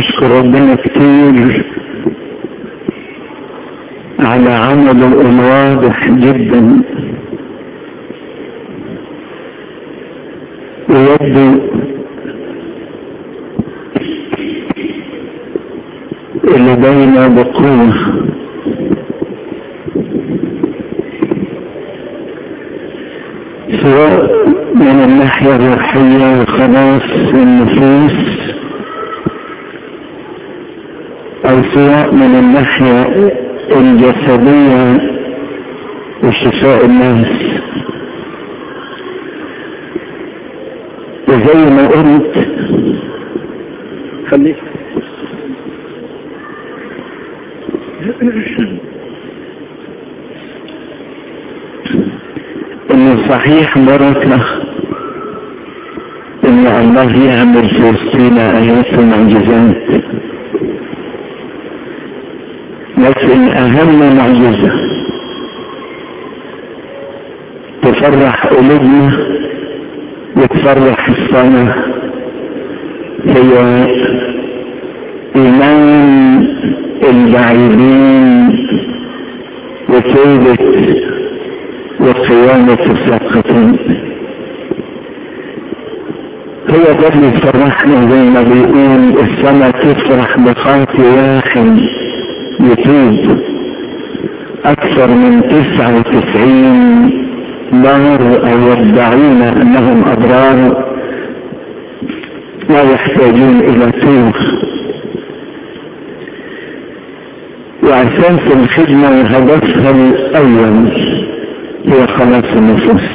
نشكر ربنا كتير على عمله الواضح جدا ويبدو اللي باينه بقوه سواء من الناحية الروحية وخلاص النفوس أو سواء من الناحية الجسدية وشفاء الناس وزي ما قلت خليك انه صحيح بركة ان الله يعمل في وسطنا ايات ومعجزات لكن اهم معجزة تفرح قلوبنا وتفرح السماء هي ايمان البعيدين وتوبة وقيامة الساقطين هو ده اللي يفرحنا زي ما بيقول السماء تفرح بخاطي واحد يتوب أكثر من تسعة وتسعين نار أو يدعون أنهم أبرار لا يحتاجون إلى توب وأساس الخدمة وهدفها الأول هي خلاص النفوس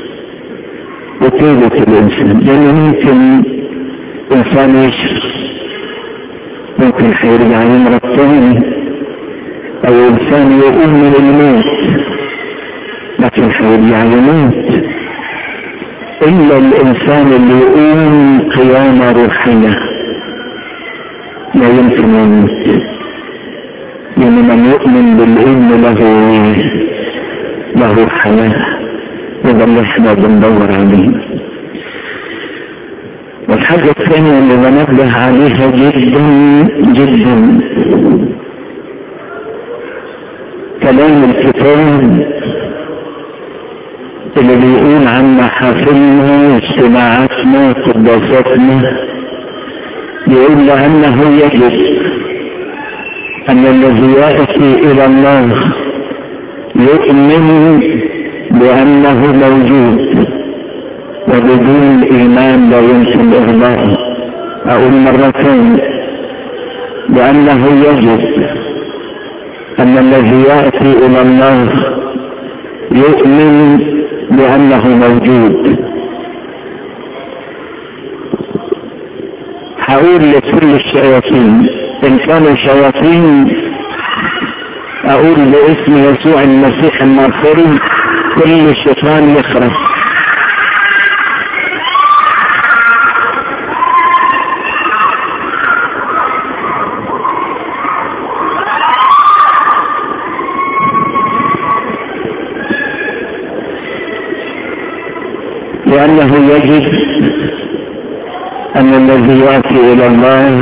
وتوبة الإنسان لأنه ممكن إنسان يشرب ممكن حيرجع يمرض تاني أو إنسان يقوم من الموت لكن حيرجع يموت إلا الإنسان اللي يقوم قيامة روحية لا يمكن يموت يعني من يؤمن بالعلم له له حياة وده اللي احنا بندور عليه والحاجة الثانية اللي بنبه عليها جدا جدا كلام الكتاب اللي بيقول عن محافلنا واجتماعاتنا وقداساتنا يقول لأنه يجب أن الذي يأتي إلى الله يؤمن بأنه موجود وبدون الإيمان لا يمكن إغلاقه أقول مرتين بأنه يجب أن الذي يأتي إلى الله يؤمن بأنه موجود هقول لكل الشياطين إن كانوا شياطين أقول باسم يسوع المسيح المغفور كل شيطان يخرج لأنه يجب أن الذي يأتي إلى الله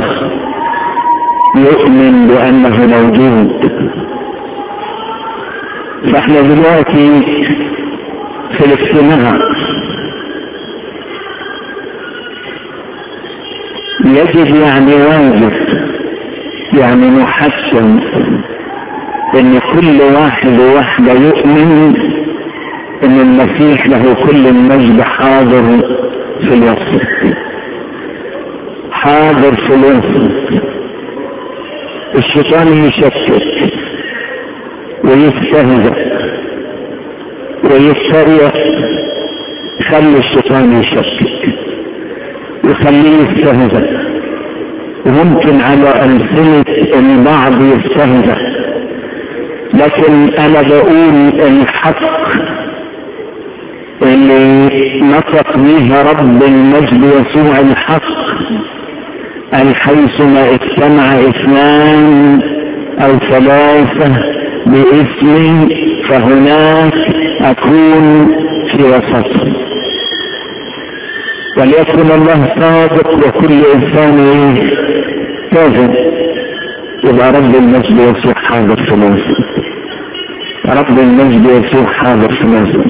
يؤمن بأنه موجود فاحنا دلوقتي في الاجتماع يجب يعني واجب يعني محسن ان كل واحد وواحدة يؤمن ان المسيح له كل المجد حاضر في الوسط حاضر في الوسط الشيطان يشكك ويستهزأ ويتريق خلي الشيطان يشكك وخليه يستهزأ وممكن على ألسنة البعض يستهزأ لكن أنا بقول الحق اللي نطق به رب المجد يسوع الحق أن حيثما اجتمع اثنان أو ثلاثة باسمي فهناك أكون في وسطهم وليكن الله صادق وكل إنسان محتاجة يبقى رب المجد يسوع حاضر في مصر رب المجد يسوع حاضر في مصر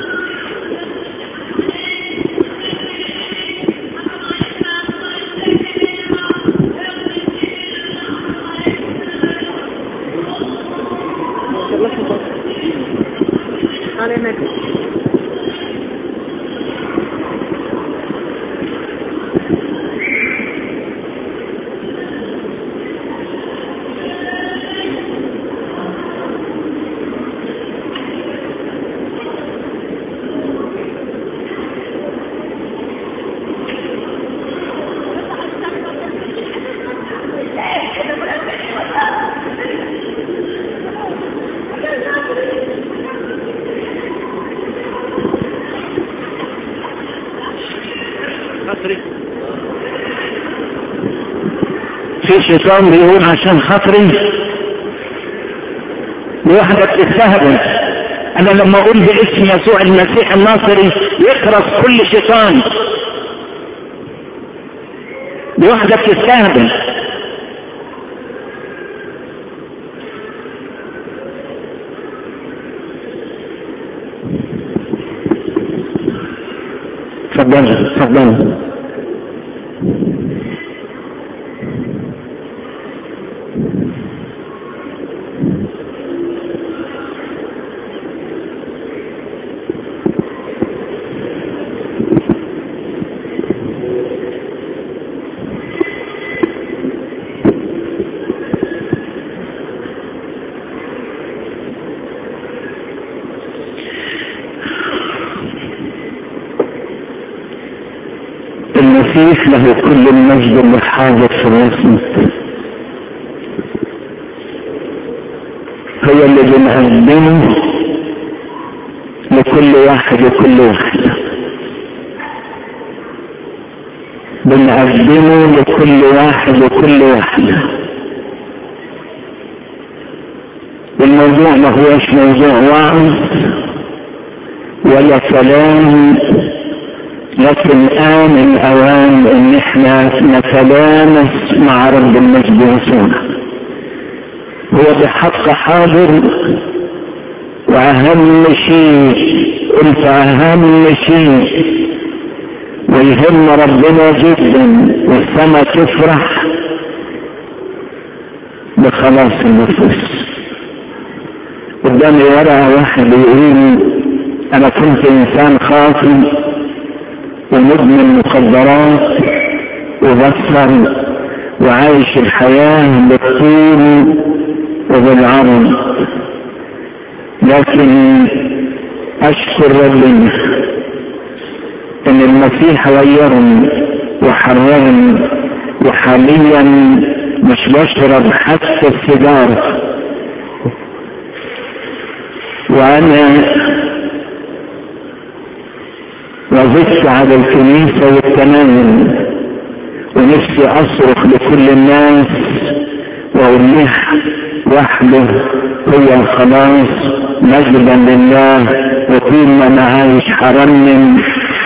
في شيطان بيقول عشان خاطري لوحدك تستهبل انا لما اقول باسم يسوع المسيح الناصري يخرس كل شيطان لوحدك تستهبل تفضل تفضل المسيح له كل المجد اللي حاضر في راسه هو اللي بنقدمه لكل واحد وكل واحدة بنقدمه لكل واحد وكل واحدة والموضوع ما هوش موضوع وعظ ولا كلام لكن آن الأوان إن إحنا نتلامس مع رب المجد يسوع هو بحق حاضر وأهم شيء قلت أهم شيء ويهم ربنا جدا والسماء تفرح بخلاص النفوس قدامي ورقة واحد يقول أنا كنت إنسان خاطئ ومدمن مخدرات وبصر وعايش الحياة بالطول وبالعرض لكن أشكر ربنا إن المسيح غيرني وحررني وحاليا مش بشرب حتى السيجارة وأنا وزدت على الكنيسة والتناول ونفسي أصرخ لكل الناس وأقول له وحده هو الخلاص مجدا لله وطول ما أنا عايش حرمني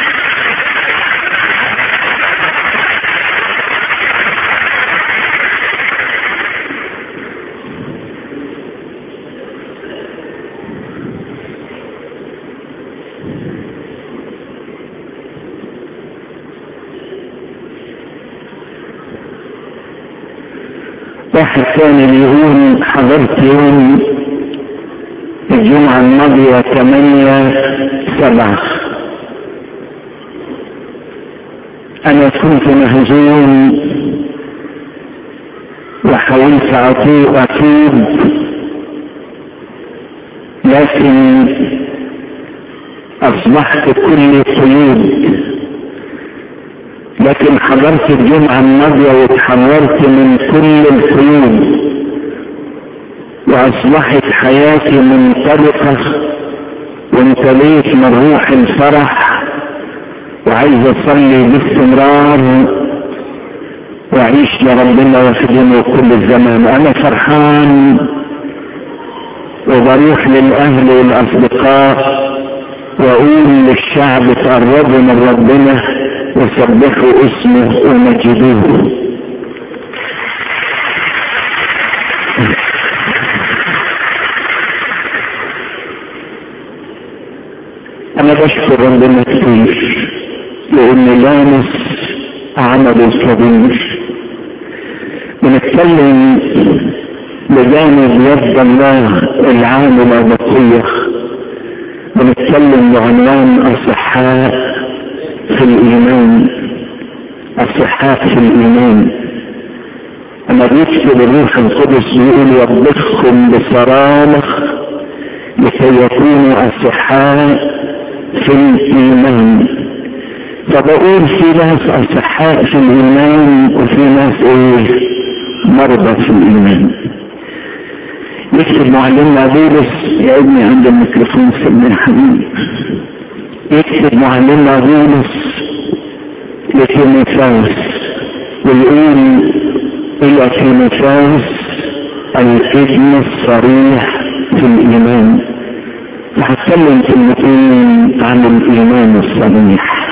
واحد ثاني بيقول حضرت يوم الجمعة الماضية ثمانية سبعة أنا كنت مهزوم وحاولت أطيب أتوب لكن أصبحت كل قيود لكن حضرت الجمعة الماضية واتحررت من كل القيود وأصبحت حياتي منطلقة وامتليت من روح الفرح وعايز أصلي باستمرار وأعيش لربنا وأخدمه كل الزمان أنا فرحان وبروح للأهل والأصدقاء وأقول للشعب تقربوا من ربنا وسبحوا اسمه ومجدوه انا بشكر ربنا كتير لان لامس عمل الكبير بنتكلم بجانب يد الله العاملة بقية بنتكلم بعنوان اصحاء في الايمان اصحاء في الايمان انا بيكتب الروح القدس بيقول يربطكم بصرامخ لكي يكونوا اصحاء في الايمان فبقول في ناس اصحاء في الايمان وفي ناس ايه مرضى في الايمان يكتب معلمنا بولس يا ابني عند الميكروفون سيبني يا حبيبي يكتب معلمنا بولس لتيموثاوس ويقول الى تيموثاوس الابن الصريح في الايمان وهتكلم كلمتين عن الايمان الصريح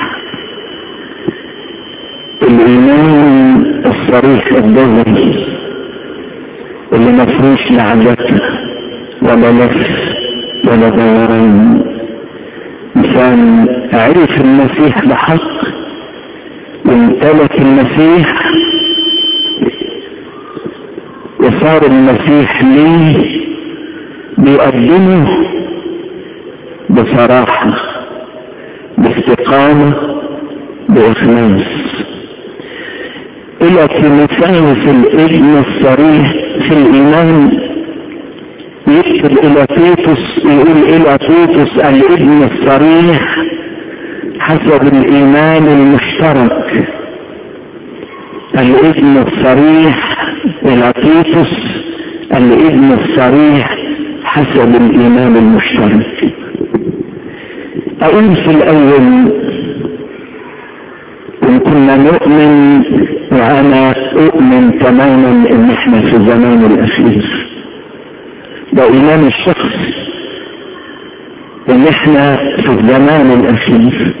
الايمان الصريح الدوري اللي مفروش لعبته ولا لف ولا دوران انسان عرف المسيح بحق وامتلك المسيح وصار المسيح ليه بيقدمه بصراحة باستقامة بإخلاص إلى تيموثاوس الابن الصريح في الإيمان يكتب إلى تيتوس يقول إلى تيتوس الابن الصريح حسب الإيمان المشترك الابن الصريح إلى تيتوس الابن الصريح حسب الإيمان المشترك أقول في الأول إن كنا نؤمن وأنا أؤمن تماما إن إحنا في الزمان الأخير ده إيمان الشخص إن إحنا في الزمان الأخير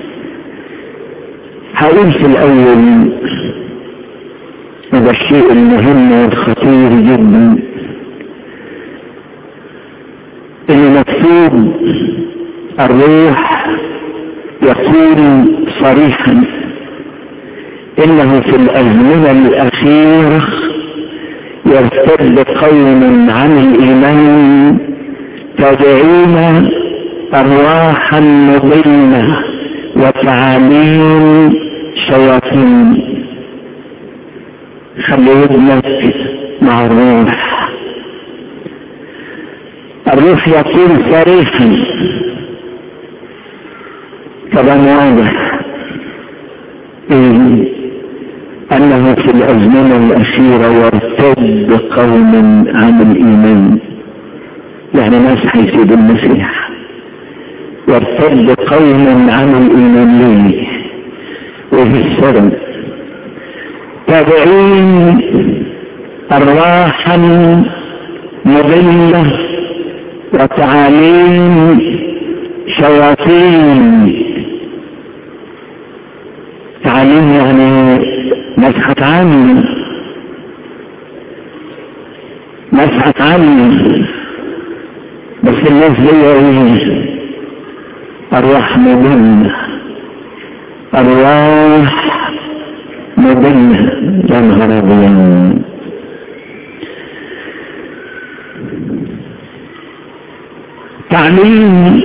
هقول في الأول هذا الشيء المهم والخطير جدا إن مكتوب الروح يقول صريحا انه في الازمنه الاخيره يرتد قوم عن الايمان تدعون ارواحا مضله وتعاليم شياطين خلي ودنك مع الروح الروح يقول صريحا طبعا واضح إيه أنه في الأزمنة الأخيرة يرتد قوم عن الإيمان يعني ناس هيسيبوا المسيح يرتد قوم عن الإيمان ليه وفي السبب تابعين أرواحا مضلة وتعاليم شياطين تعليم يعني ناس هتعلم ناس هتعلم بس الناس دي ايه ارواح مضلة ارواح مضلة يا نهار ابيض تعليم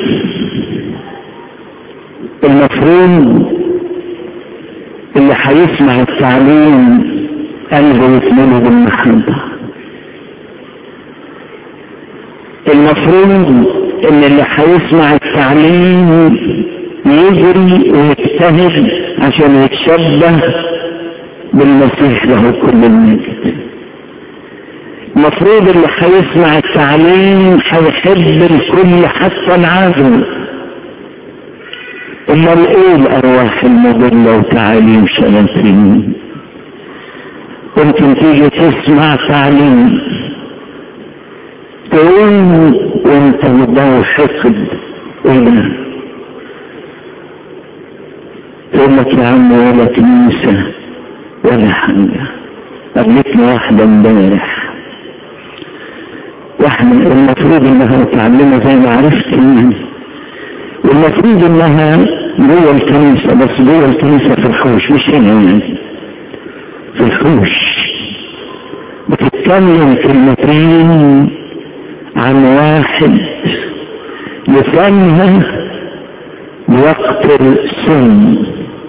المفروض اللي هيسمع التعليم قلبه يتملي بالمحبة المفروض ان اللي هيسمع التعليم يجري ويجتهد عشان يتشبه بالمسيح له كل المجد المفروض اللي هيسمع التعليم هيحب الكل حتى العازم امال ايه الارواح المضلة وتعاليم شياطين ممكن تيجي تسمع تعليم تقوم وانت مدعو حقد ايه ده تقول لك يا عم ولا كنيسة ولا حاجة قابلتني واحدة امبارح واحنا المفروض انها متعلمة زي ما عرفت يعني والمفروض انها جوه الكنيسة بس جوه الكنيسة في الحوش مش هنا يعني في الحوش بتتكلم كلمتين عن واحد لسانها يقتل سم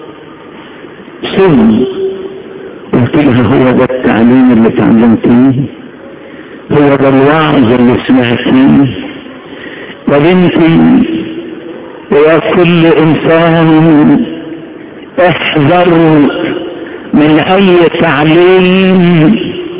سم قلت لها هو ده التعليم اللي تعلمتيه هو ده الوعظ اللي سمعتيه يا بنتي يا كل انسان احذر من اي تعليم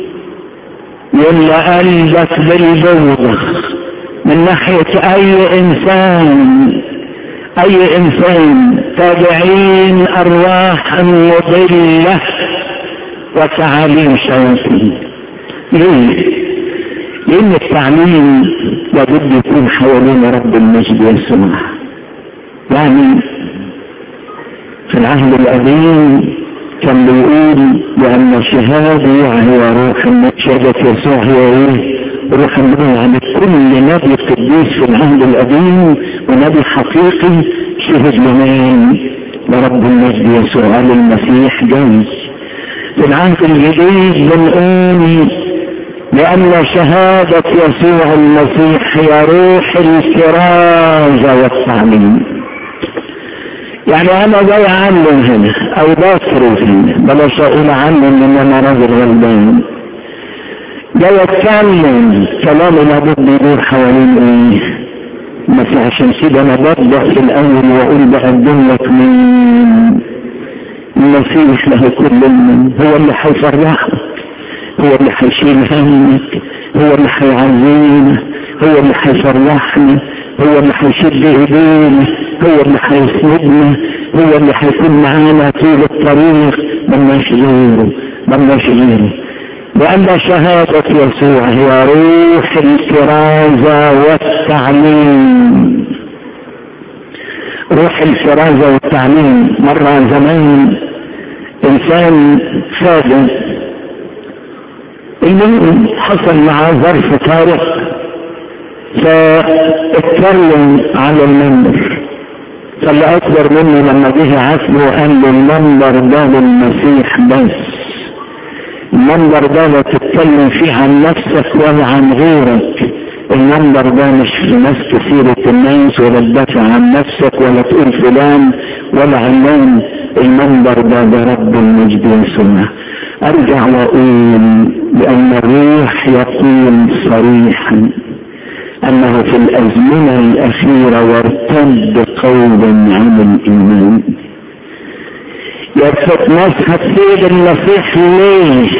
يملى قلبك بالبوضة من ناحية اي انسان اي انسان تابعين ارواحا مضلة وتعاليم شياطين ليه؟ لان التعليم لابد يكون حوالين رب المجد يسوع يعني في العهد القديم كان بيقول بأن شهادة هي روح شهادة يسوع هي ايه؟ روح الله يعني كل نبي قديس في العهد القديم ونبي حقيقي شهد لمن لرب المجد يسوع قال المسيح جاي في العهد الجديد بنقول لأن شهادة يسوع المسيح هي روح الكرازة والتعليم يعني انا جاي اعلم هنا او بصرف هنا بلاش اقول اعلم ان انا راجل غلبان جاي اتكلم كلامي لابد يدور حوالين ايه بس عشان كده انا ببدا في الاول واقول بقدم لك مين المسيح له كل من هو اللي هيفرحك هو اللي هيشيل همك هو اللي هيعزينا هو اللي هيفرحنا هو اللي هيشد ايدينا هو اللي هيسندنا هو اللي هيكون معانا طول الطريق ملناش غيره ملناش غيره لأن شهادة يسوع هي روح الكرازة والتعليم روح الكرازة والتعليم مرة زمان إنسان فاضل المهم حصل معاه ظرف طارئ فاتكلم على المنبر فاللي اكبر مني لما جه عاتبه وقال له المنبر ده للمسيح بس المنبر ده لا تتكلم فيه عن نفسك ولا عن غيرك المنبر ده مش في ناس كثيرة الناس ولا تدافع عن نفسك ولا تقول فلان ولا علان المنبر ده ده رب المجد يسوع ارجع واقول بان الروح يقول صريحا انه في الازمنة الاخيرة وارتد قولا عن الايمان يرفض ناس هتسيب المسيح ليه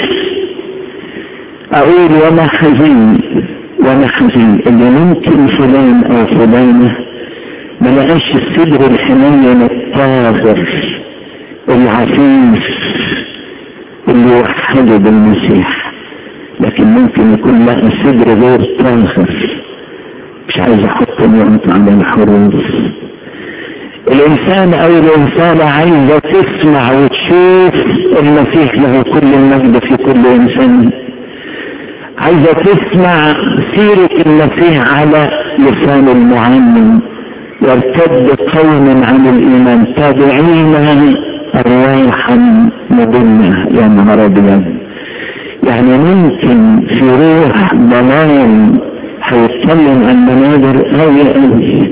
اقول وانا حزين وانا حزين اللي ممكن فلان او فلانة ما لقاش الصدر الحنين الطاهر العفيف اللي يوحده بالمسيح لكن ممكن يكون لها صدر غير طاهر مش عايز احط الوقت على الحروف الانسان او الانسانة عايزة تسمع وتشوف المسيح له كل المجد في كل انسان عايزة تسمع سيرة المسيح على لسان المعلم يرتد قوم عن الايمان تابعين ارواحا مضلة يا نهار ابيض يعني ممكن في روح ضلال هيتكلم عن منابر قوي قوي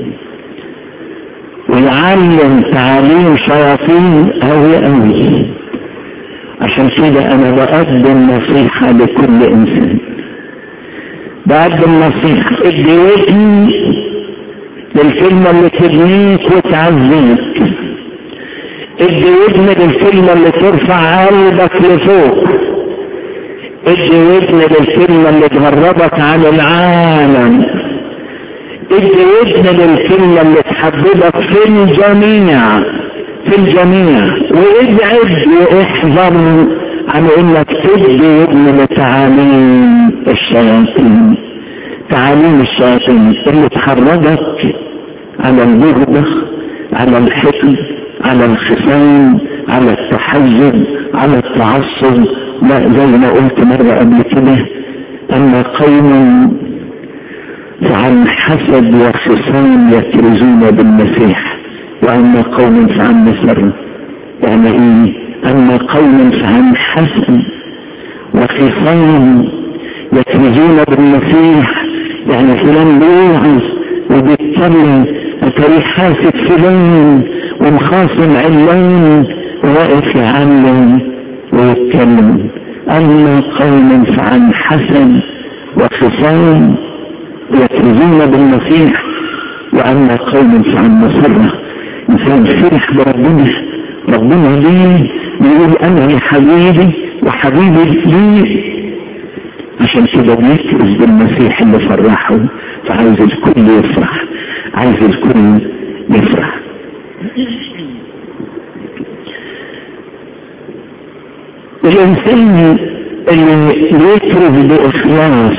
ويعلم تعاليم شياطين قوي قوي عشان كده انا بقدم نصيحة لكل انسان بقدم نصيحة ادي ودني للكلمة اللي تبنيك وتعزيك ادي ودني للكلمة اللي ترفع قلبك لفوق ادي ودن للكلمة اللي تغربك عن العالم ادي ودن للكلمة اللي تحببك في الجميع في الجميع وابعد واحذر عن انك تدي ودن لتعاليم الشياطين تعاليم الشياطين اللي تخرجك على البغضة على الحقد على الخصام على التحزب على التعصب لا زي ما قلت مرة قبل كده أن قوم فعن حسد وخصام يكرزون بالمسيح واما قوم فعن مسر يعني ايه اما قوم فعن حسد وخصام يكرزون بالمسيح يعني فلان بيوعظ وبيتكلم اتاريه حاسد فلان ومخاصم علان وواقف يعلم ويتكلم اما قوم فعن حسد وخصام يكرزون بالمسيح واما قوم فعن مسره انسان فرح بربنا ربنا ليه بيقول انا يا حبيبي وحبيبي ليه عشان كده بيكرز بالمسيح اللي فرحه فعايز الكل يفرح عايز الكل يفرح الانسان اللي بيكرز باخلاص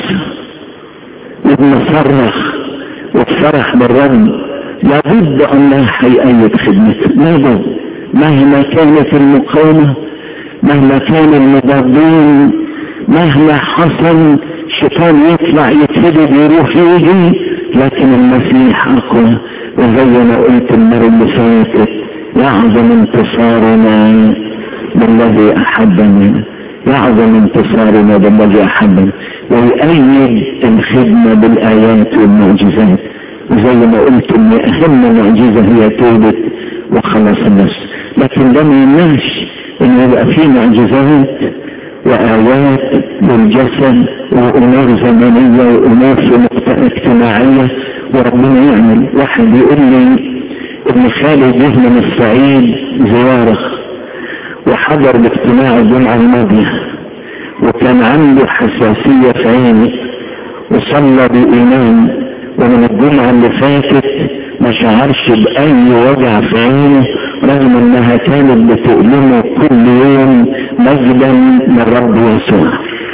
وبمصرخ وبفرح بالرب لابد انه هيأيد خدمته لابد مهما كانت المقاومة مهما كان المضادين مهما حصل شيطان يطلع يتفدد يروح يجي لكن المسيح اقوى وزي ما قلت المرة اللي فاتت يعظم انتصارنا بالذي احبنا يعظم انتصارنا بالذي احبنا ويؤيد الخدمة بالايات والمعجزات وزي ما قلت ان اهم معجزة هي توبة وخلص النفس لكن ده ما يمنعش ان يبقى في معجزات وآيات للجسد وأمور زمنية وأمور في نقطة اجتماعية وربنا يعمل واحد يقول لي ابن خالد جه من الصعيد زيارة وحضر الاجتماع الجمعة الماضية وكان عنده حساسية في عينه وصلى بإيمان ومن الجمعة اللي فاتت ما شعرش بأي وجع في عينه رغم انها كانت بتؤلمه كل يوم مجدا من رب يسوع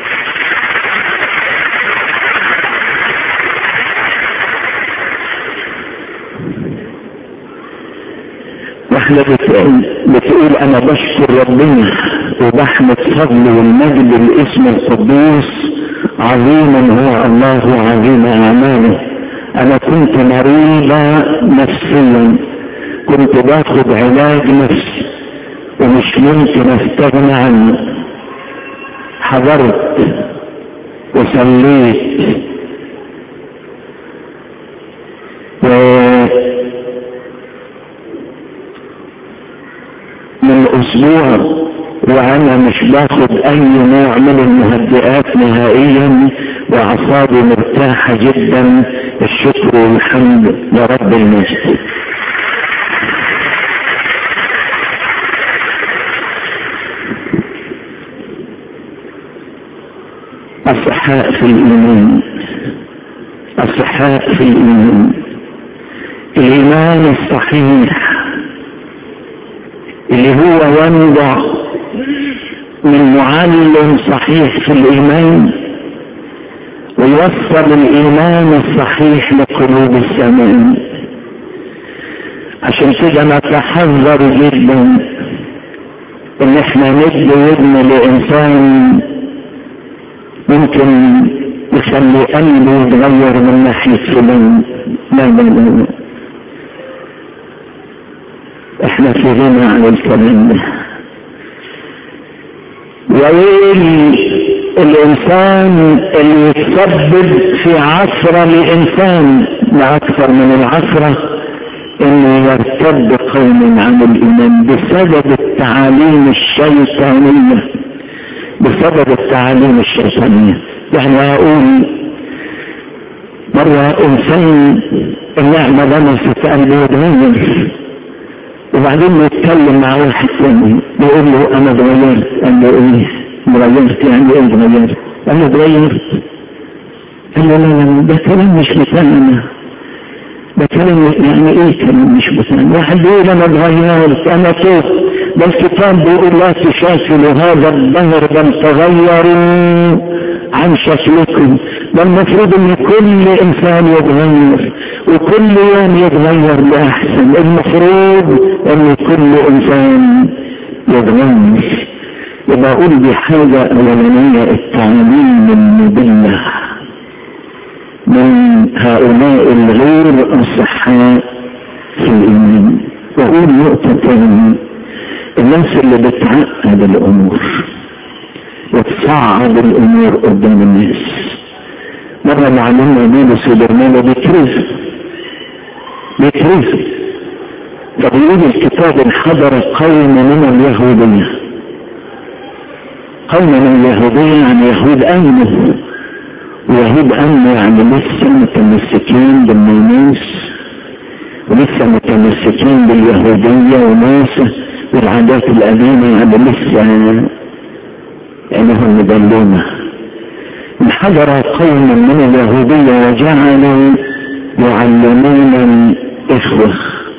واحنا بتقول, بتقول انا بشكر ربنا وبحمد فضله والمجد الاسم القدوس عظيما هو الله وعظيم اعماله انا كنت مريضة نفسيا كنت باخد علاج نفسي ومش ممكن استغنى عنه حضرت وصليت و من اسبوع وانا مش باخد اي نوع من المهدئات نهائيا واعصابي مرتاحة جدا الشكر والحمد لرب المجد أصحاء في الإيمان أصحاء في الإيمان الإيمان الصحيح اللي هو ينبع من معلم صحيح في الإيمان ويوصل الإيمان الصحيح لقلوب السماء عشان كده نتحذر جدا ان احنا ندي ودن لانسان ممكن يخلي قلبه يتغير من ناحية فلان لا لا لا لا احنا في غنى عن الكلام ده وويل الانسان اللي يتسبب في عثرة لانسان لا اكثر من العثرة انه يرتد قوم عن الايمان بسبب التعاليم الشيطانيه بسبب التعاليم الشيطانية يعني أقول مرة إنسان النعمة لمست قلبه يتغير وبعدين يتكلم مع واحد تاني يقول له أنا اتغيرت قال له إيه اتغيرت يعني إيه اتغيرت قال له اتغيرت قال له لا لا ده كلام مش بتاعنا ده كلام يعني ايه كلام مش بتاعنا واحد يقول انا اتغيرت انا توبت ده الكتاب بيقول لا تشاكلوا هذا الدهر بل تغيروا عن شكلكم ده المفروض ان كل انسان يتغير وكل يوم يتغير لاحسن المفروض ان كل انسان يتغير يبقى اقول دي حاجة اولانية التعليم المبلغ من هؤلاء الغير أصحاء في الإيمان وأقول نقطة تانية الناس اللي بتعقد الأمور وتصعب الأمور قدام الناس مرة معلمنا بولس وبرنامج بيكرزوا بيكرزوا فبيقول الكتاب انحدر قوم من اليهودية قوم من اليهودية يعني يهود أمنوا ويهود أمنوا يعني لسه متمسكين بالناموس ولسه متمسكين باليهودية وموسى والعادات القديمة يعني لسه عينهم مدلومة انحدر قوم من اليهودية وجعلوا يعلمون الإخوة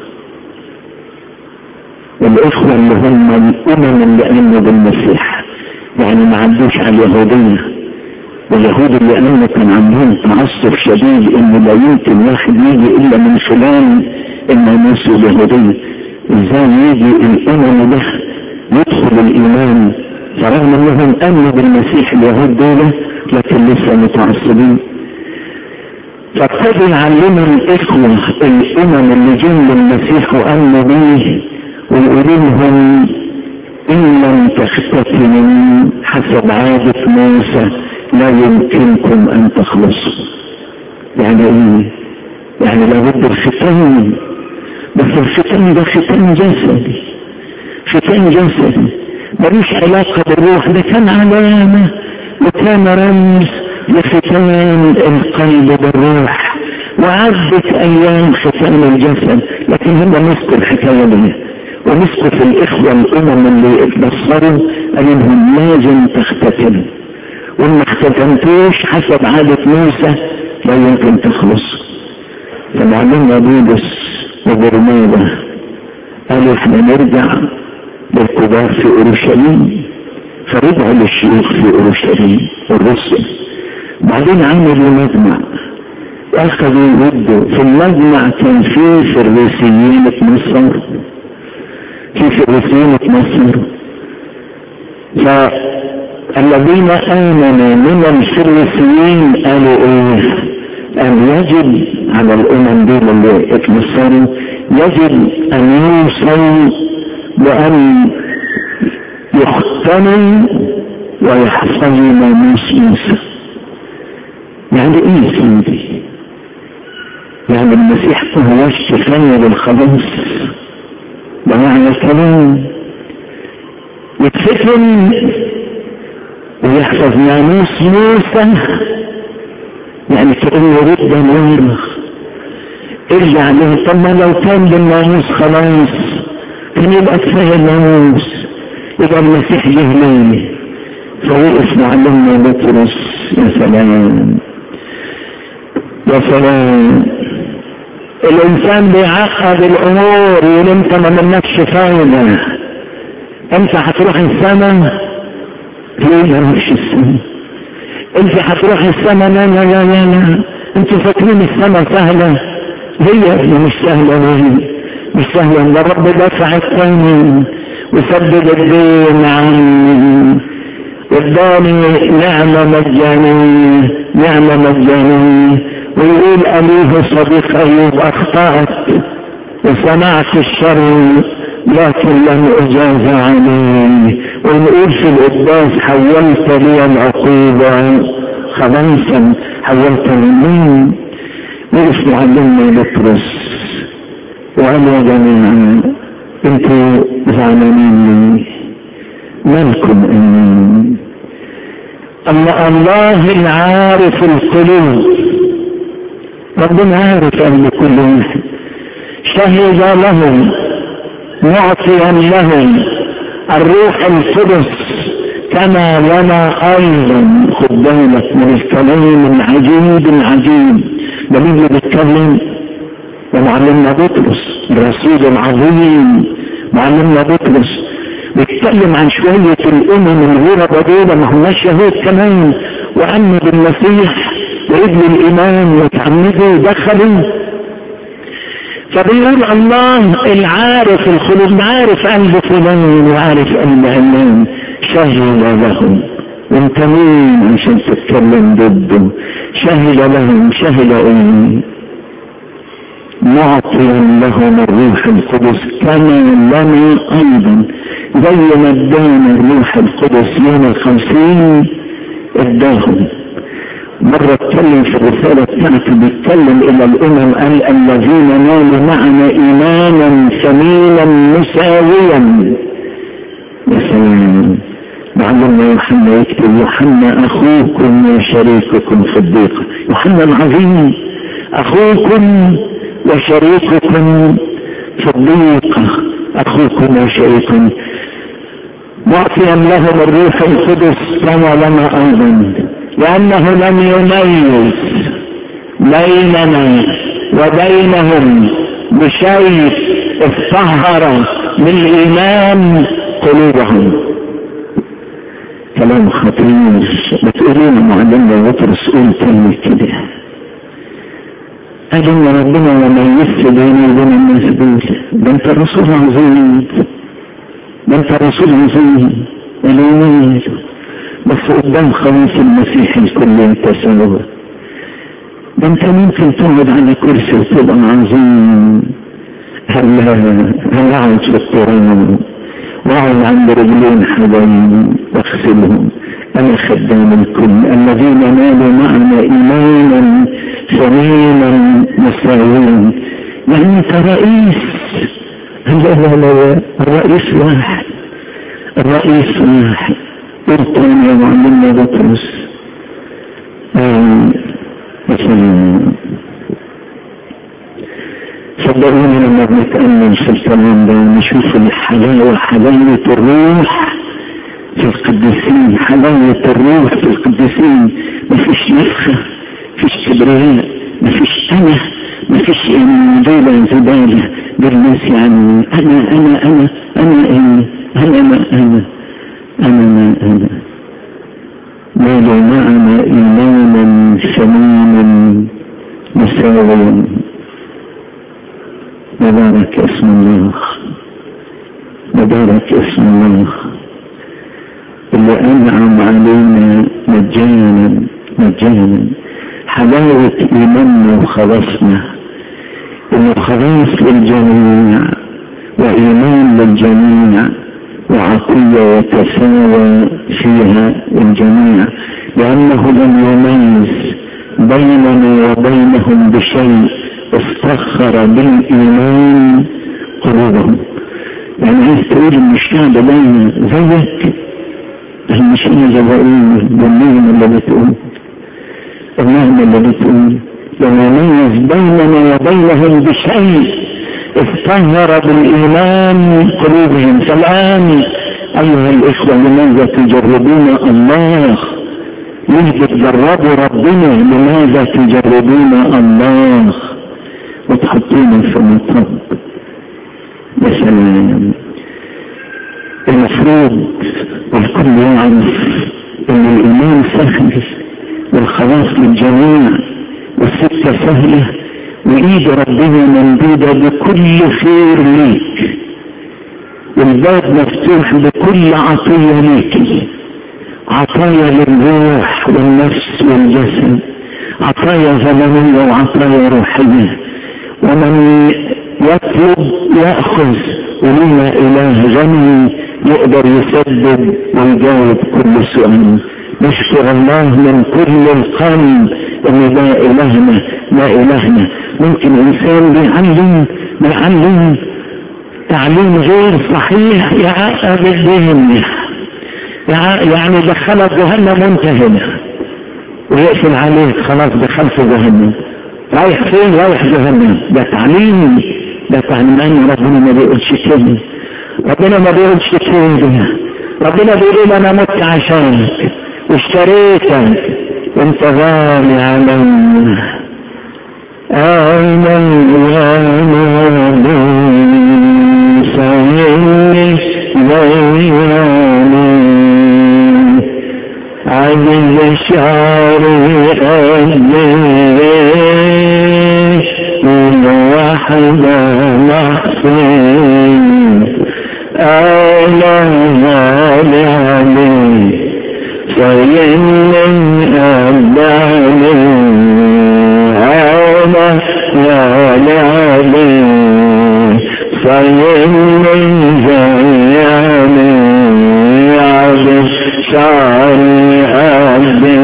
والإخوة اللي هم الأمم اللي آمنوا بالمسيح يعني ما عدوش على اليهودية واليهود اللي آمنوا كان عندهم تعصب شديد إن لا يمكن واحد يجي إلا من خلال الناموس اليهودية إزاي يجي الأمم ده يدخل الإيمان فرغم أنهم آمنوا بالمسيح اليهود دول لكن لسه متعصبين فابتدوا يعلموا الإخوة الأمم اللي جم للمسيح وآمنوا بيه ويقولوا لهم إن لم تختتموا حسب عادة موسى لا يمكنكم أن تخلصوا يعني إيه؟ يعني لابد الختان بس الختان ده ختان جسدي ختان جسدي ملوش علاقة بالروح ده كان علامة وكان رمز لختان القلب بالروح وعدت أيام ختان الجسد لكن هم مسكوا الحكاية دي ومسكوا في الإخوة الأمم اللي اتبصروا قالوا لهم لازم تختتم وإن اختتمتوش حسب عادة موسى لا يمكن تخلص فمعلمنا بولس وبرنابة قالوا احنا نرجع للكبار في اورشليم فرجعوا للشيوخ في اورشليم والرسل بعدين عملوا مجمع اخذوا يردوا في المجمع كان في فريسيين مصر في فريسيين مصر فالذين امنوا من الفريسيين قالوا ايه ان يجب على الامم دول اللي اتمثلوا يجب ان يوصل بان يختنوا ويحفظوا ناموس موسى يعني ايه سيدي يعني المسيح ما هوش كفايه للخلاص ده معنى الكلام يتفتن ويحفظ ناموس موسى يعني كأنه رد نار ارجع له طب ما لو كان بالناموس خلاص كان يبقى كفايه الناموس يبقى المسيح جه ليه فوقف معلمنا بطرس يا سلام يا سلام الانسان بيعقد الامور يقول انت ما منكش فايده انت هتروح السماء ليه ما اروحش السماء انت هتروح السماء لا لا لا لا لا انتوا فاكرين السماء سهله هي مش سهله هي مش سهله ده رب دفع الثاني وسدد الدين عني واداني نعمة مجانية نعمة مجانية ويقول أليه صديق أيوب أخطأت وصنعت الشر لكن لم أجاز عليه ونقول في القداس حولت لي العقوبة خلاصا حولت لمين وقف معلمنا بطرس وقال يا جماعة انتوا زعلانين مالكم اني اما الله العارف القلوب ربنا عارف قلب كل واحد شهد لهم معطيا لهم الروح القدس كما لنا ايضا خد بالك من الكلام العجيب العجيب ده مين اللي بيتكلم ومعلمنا بطرس الرسول العظيم معلمنا بطرس بيتكلم عن شوية الأمم الغربة دول ما هماش يهود كمان وأمنوا بالمسيح وابن الإيمان وتعمدوا دخلوا فبيقول الله العارف الخلود عارف قلب فلان وعارف قلب علان شهد لهم وانت مين عشان تتكلم ضده شهد لهم شهد ايه معطيا لهم الروح القدس كما لنا ايضا زي ما ادانا الروح القدس يوم الخمسين اداهم مرة اتكلم في الرسالة بتاعته بيتكلم الى الامم قال الذين نالوا معنا ايمانا ثمينا مساويا يا سلام بعدما يوحنا يكتب يوحنا اخوكم وشريككم في الضيقة يوحنا العظيم اخوكم وشريككم في الضيقة اخوكم وشريككم معطيا لهم الروح القدس كما لنا ايضا لانه لم يميز بيننا وبينهم بشيء اطهر بالايمان قلوبهم كلام خطير بتقولين معلمنا بطرس قول كلمة كده قال ان ربنا ما يميزش بيني وبين الناس دول ده انت رسول عظيم ده انت رسول عظيم اليمين بس قدام خميس المسيح الكل انت سوا ده انت ممكن تقعد على كرسي وتبقى عظيم هل هل اقعد في التراب واقعد عند رجلين حبايبي واغسلهم انا خدام الكل الذين نالوا معنا ايمانا ثمينا مساويا يعني انت رئيس لا لا لا الرئيس واحد الرئيس واحد قلت انا يا معلمنا بطرس مثلا صدقوني لما بنتأمل في الكلام ده ونشوف الحلاوة حلاوة الروح في القديسين حلاوة الروح في القديسين مفيش نفخة مفيش كبرياء مفيش أنا مفيش يعني دولة زبالة بالناس يعني أنا أنا أنا أنا أنا أنا ما أنا أنا ما أنا نالوا معنا إيمانا ثمينا مساويا مبارك اسم الله مبارك اسم الله اللي أنعم علينا مجانا مجانا حلاوة إيماننا وخلاصنا إنه خلاص للجميع وإيمان للجميع وعطية يتساوى فيها الجميع لأنه لم يميز بيننا وبينهم بشيء استخر بالإيمان قلوبهم يعني عايز تقول ان الشعب ده زيك مش انا اللي بقول بالنعمة اللي بتقول النعمة اللي بتقول لما يميز بيننا وبينهم بشيء استهر بالإيمان قلوبهم فالآن أيها الإخوة لماذا تجربون الله ليه بتجربوا ربنا لماذا تجربون الله وتحطون في مطب يا سلام المفروض الكل يعرف ان الايمان سهل والخلاص للجميع والسكة سهلة وايد ربنا ممدودة بكل خير ليك والباب مفتوح بكل عطية ليك عطايا للروح والنفس والجسد عطايا زمنية وعطايا روحية ومن يطلب يأخذ ولنا إله غني يقدر يسدد ويجاوب كل سؤال نشكر الله من كل القلب ان ده الهنا ده الهنا ممكن انسان بيعلم بيعلم تعليم غير صحيح يعقب الدنيا يعني دخلك جهنم وانت هنا ويقفل عليك خلاص دخلت جهنم رايح فين رايح جهنم ده تعليم ده تعليم ربنا ما بيقولش كده ربنا ما بيقولش كده ربنا بيقول انا مت عشانك واشتريتك وانت غالي عليا أين الغالي سيني ليالي عن الشعر أجليش من وحدة محسن أين غالي علي فإني أبدعني أنا يا لعلي فإني زياني عبد شعري أبدي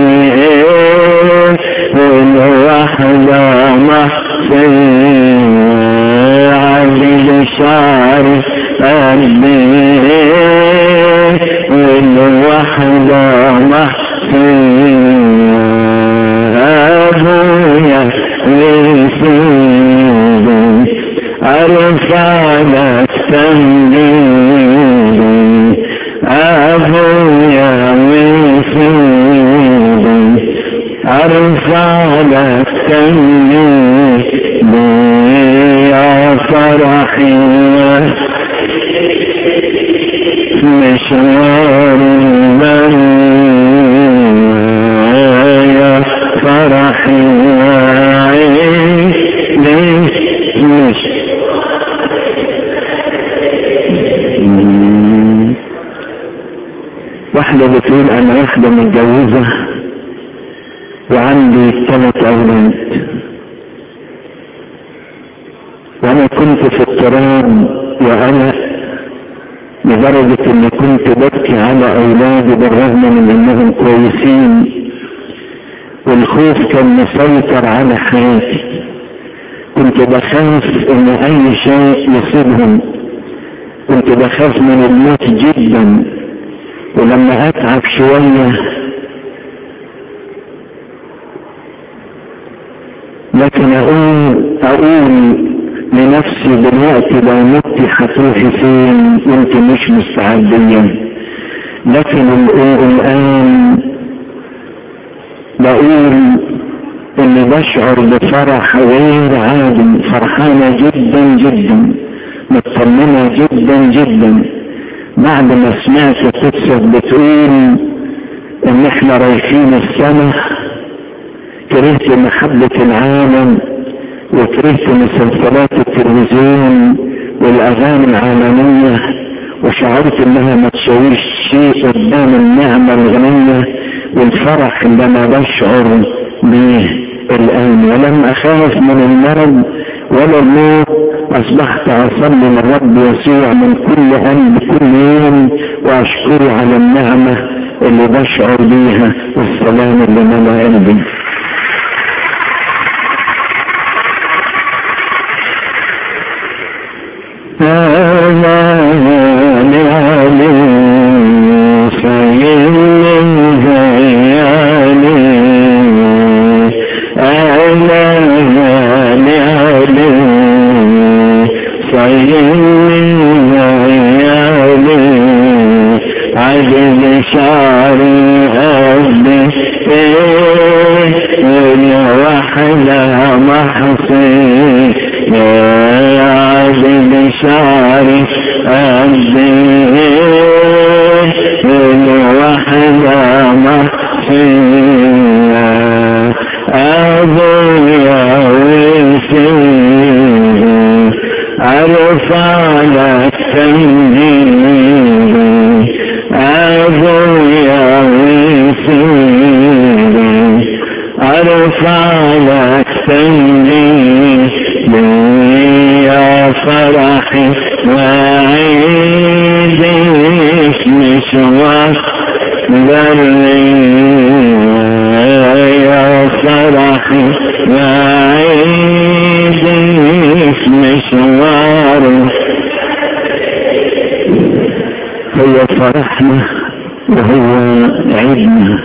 والوحدة محسن عبد شعري أبدي والوحدة محسن أبويا وسيدي أرفع لك تنبيهي أبويا وسيدي أرفع لك تنبيهي يا فرحي مشوار يا فرحي مش واحدة بتقول أنا واحدة متجوزة وعندي ثلاث أولاد وأنا كنت في اضطراب وأنا لدرجة اني كنت ببكي على اولادي بالرغم من انهم كويسين والخوف كان مسيطر على حياتي كنت بخاف ان اي شيء يصيبهم كنت بخاف من الموت جدا ولما اتعب شوية لكن اقول اقول لنفسي دلوقتي لو مت هتروحي فين وانت مش مستعدية لكن الان بقول اني بشعر بفرح غير عادي فرحانة جدا جدا مطمنة جدا جدا بعد ما سمعت قدسك بتقول ان احنا رايحين السنة كرهت محبة العالم وكرهت مسلسلات التلفزيون والاغاني العالمية وشعرت انها ما تسويش شيء قدام النعمة الغنية والفرح اللي انا بشعر به الان ولم اخاف من المرض ولا الموت اصبحت اصلي للرب يسوع من كل قلب كل يوم واشكره على النعمة اللي بشعر بيها والسلام اللي ملا قلبي فرحنا وهو عيدنا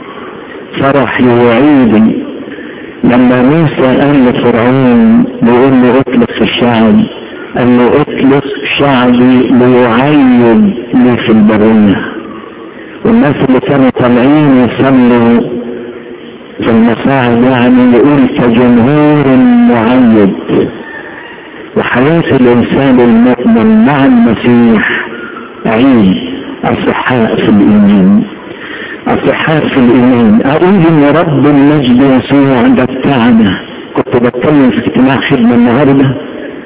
فرح وعيد لما موسى قال لفرعون بيقول له اطلق الشعب قال له اطلق شعبي ليعيد لي في البرية والناس اللي كانوا طالعين يصلوا في المصاعد يعني يقول كجمهور معيد وحياة الإنسان المؤمن مع المسيح عيد أصحاء في الإيمان أصحاء في الإيمان أقول إن رب المجد يسوع ده بتاعنا كنت بتكلم في اجتماع خدمة النهاردة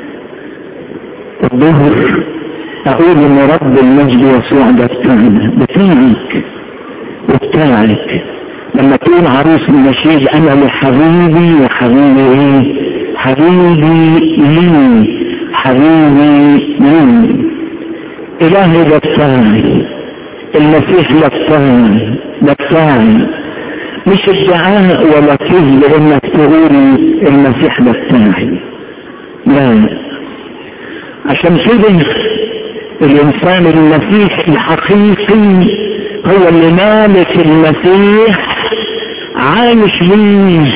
الظهر أقول إن رب المجد يسوع ده بتاعنا بتاعك وبتاعك بتاعك لما تقول عروس النشيد انا لحبيبي وحبيبي ايه حبيبي لي حبيبي لي الهي ده بتاعي المسيح ده بتاعي ده بتاعي مش ادعاء ولا كذب انك تقول المسيح ده بتاعي لا عشان كده الانسان المسيح الحقيقي هو اللي مالك المسيح عايش ليه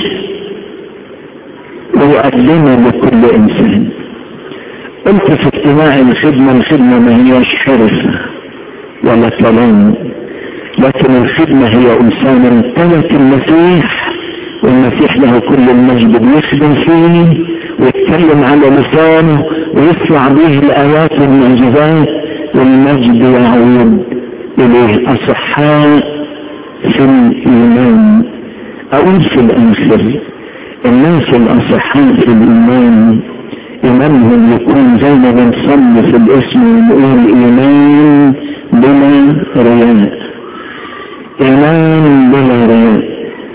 ويقدمه لكل انسان قلت في اجتماع الخدمة الخدمة ما هياش حرفة ولا كلام لكن الخدمة هي انسان امتلك المسيح والمسيح له كل المجد بيخدم فيه ويتكلم على لسانه ويسمع به الايات والمعجزات والمجد يعود اليه اصحاء في الايمان اقول في الاخر الناس الاصحاء في الايمان ايمانهم يكون زي ما بنصلي في الاسم ونقول ايمان بلا رياء ايمان بلا رياء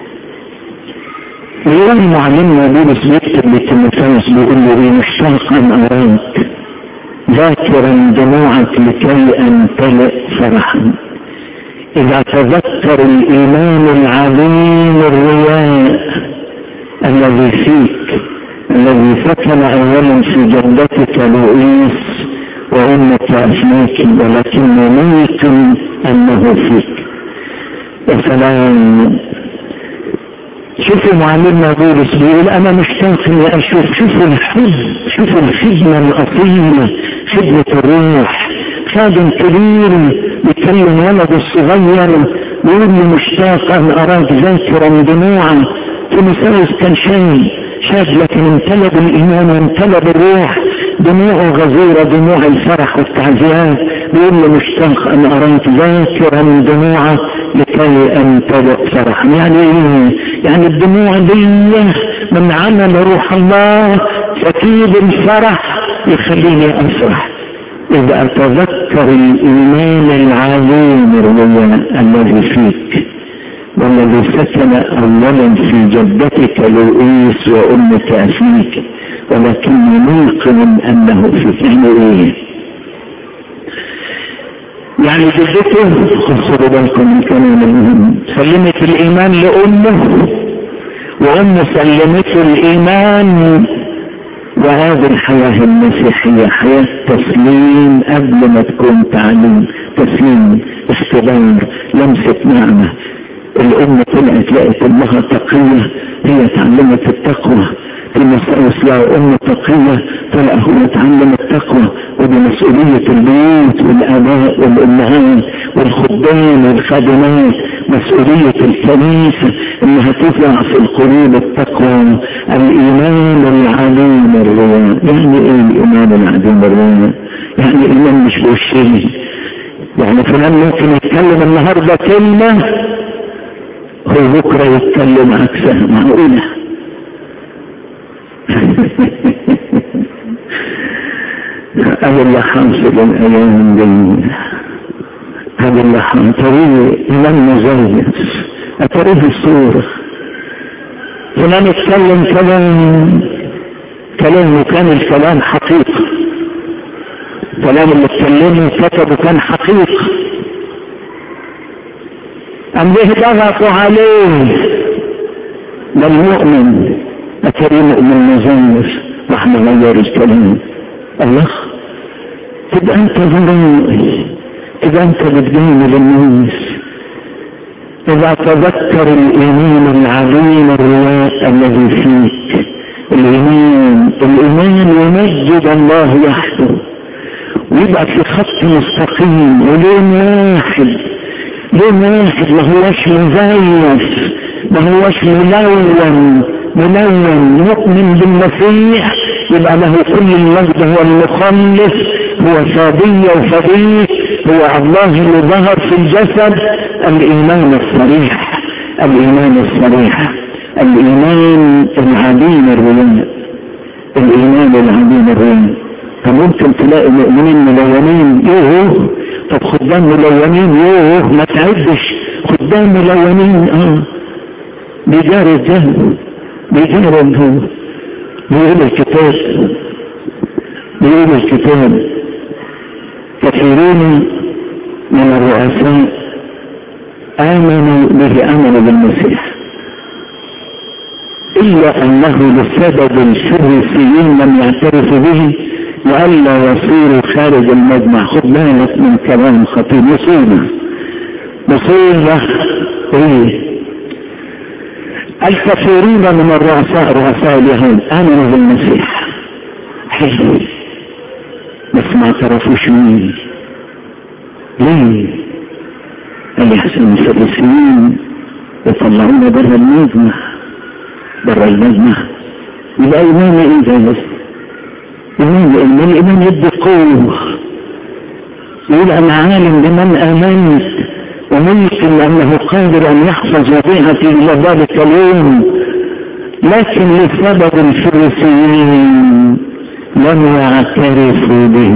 يقول معلمنا بولس بيكتب لتيموثاوس بيقول له ايه مشتاق ان اراك ذاكرا دموعك لكي امتلئ فرحا اذا تذكر الايمان العظيم الرياء الذي فيك الذي سكن اولا في جدتك لؤيس وامك افناك ولكن ميت انه فيك يا سلام شوفوا معلمنا بولس بيقول انا مشتاق اني اشوف شوفوا الحب شوفوا الخدمة الاصيلة خدمة الروح خادم كبير بيكلم ولده الصغير بيقول لي مشتاق ان اراك ذاكرا دموعا تيموثاوس كان شاب شاب لكن امتلى بالايمان وامتلى بالروح دموعه غزيرة دموع الفرح والتعزيات بيقول لي مشتاق ان اراك ذاكرا دموعا لكي امتلئ فرحا يعني ايه يعني الدموع دي من عمل روح الله سكيب الفرح يخليني افرح اذا اتذكر الايمان العظيم الرياء الذي فيك والذي سكن اولا في جدتك لؤيس وامك افيك ولكني موقن انه فيك يعني ايه يعني جدته خذوا بالكم من كلام المهم سلمت الايمان لامه وامه سلمته الايمان وهذه الحياة المسيحية حياة تسليم قبل ما تكون تعليم تسليم اختبار لمسة نعمة الام طلعت لقت امها تقية هي تعلمت التقوى في مسألة أم تقية طلع هو تعلم التقوى ودي مسؤولية البيوت والآباء والأمهات والخدام والخادمات مسؤولية الكنيسة إنها تزرع في القلوب التقوى الإيمان العليم الرياء يعني إيه الإيمان العليم الرياء؟ يعني إيمان مش بوشين يعني فلان ممكن يتكلم النهارده كلمة هو بكرة يتكلم عكسها معقولة هذا اللي حاصل الايام دي هذا اللي حاصل لم مزيف اتريه الصورة فلان اتكلم كلام كلام كان الكلام حقيقة كلام اللي اتكلمه كتبه كان حقيقة أم به ضغطوا عليه ده المؤمن أتري مؤمن مزيف راح نغير الكلام الله تبقى انت ضروري تبقى انت بتجامل الناس اذا تذكر الايمان العظيم الرياء الذي فيك الايمان الايمان يمجد الله وحده ويبقى في خط مستقيم ولون واحد لون واحد ما هوش مزيف ما هوش ملون ملون مؤمن بالمسيح يبقى له كل المجد هو المخلص هو صادية وفريق هو الله اللي ظهر في الجسد الإيمان الصريح الإيمان الصريح الإيمان العديم الرياء الإيمان العديم الرياء فممكن تلاقي مؤمنين ملونين ايه طب خدام ملونين يوه ما تعدش خدام ملونين اه بيجاري الذهب بيجاري هو بيقول الكتاب بيقول الكتاب كثيرون من الرؤساء آمنوا به آمنوا بالمسيح إلا أنه لسبب الفريسيين لم يعترفوا به لئلا يصيروا خارج المجمع خد بالك من كلام خطير مصيبة مصيبة ايه الكثيرين من الرؤساء رؤساء اليهود امنوا بالمسيح حلو بس ما اعترفوش مين ليه قال يحسن الفريسيين يطلعونا برا المجمع برا المجمع يبقى ايمان ايه ده بس إيمان الإيمان الإيمان يدي قوة يقول أنا عالم بمن آمنت وممكن أنه قادر أن يحفظ وظيفتي إلى ذلك اليوم لكن لسبب الفريسيين لم يعترفوا به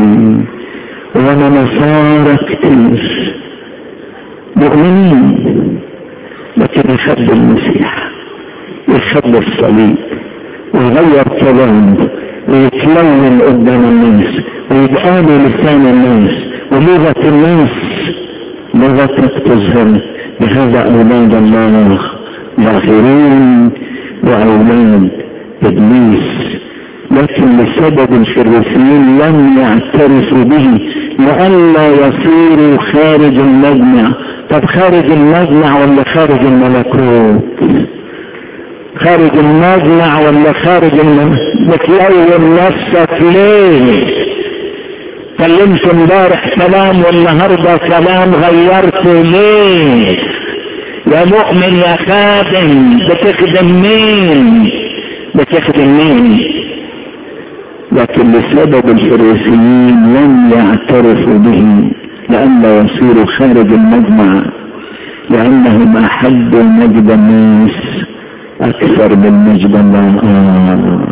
ونصارى كتير مؤمنين لكن يخبوا المسيح يخبوا الصليب ويغير كلامه ويتلون قدام الناس ويبقالوا لسان الناس ولغة الناس لغتك تظهر بهذا أولاد الله ظاهرين وأولاد إبليس لكن لسبب الفريسيين لم يعترفوا به لئلا يصيروا خارج المجمع طب خارج المجمع ولا خارج الملكوت خارج المجمع ولا خارج بتلون نفسك ليه كلمت امبارح كلام والنهارده كلام غيرته ليه يا مؤمن يا خادم بتخدم مين بتخدم مين لكن لسبب الفريسيين لم يعترفوا به لئلا يصيروا خارج المجمع لأنهم أحبوا مجد الناس أكثر من مجد الله آه.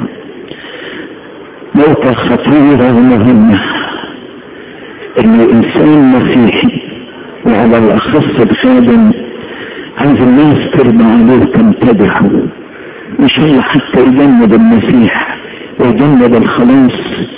نقطة خطيرة ومهمة إن الإنسان مسيحي وعلى الأخص الخادم عايز الناس ترضى عليه وتنتبهه إن شاء الله حتى يجنب المسيح ويجنب الخلاص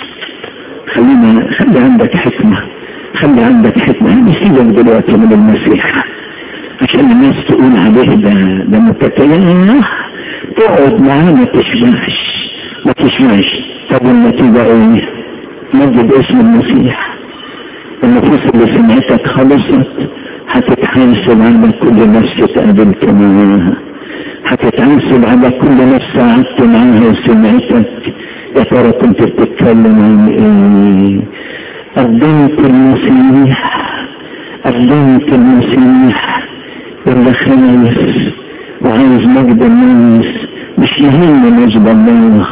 خلينا خلي عندك حكمة خلي عندك حكمة يعني سيبك دلوقتي من المسيح عشان الناس تقول عليه ده ده متكلم تقعد معاه ما تشبعش ما تشبعش طب النتيجة ايه؟ مجد اسم المسيح النفوس اللي سمعتك خلصت هتتحاسب على كل نفس تقابلت معاها هتتحاسب على كل نفس قعدت معاها وسمعتك يا ترى كنت بتتكلم عن ايه؟ قدمت المسيح قدمت المسيح اللي خايف وعايز مجد الناس مش يهم مجد الله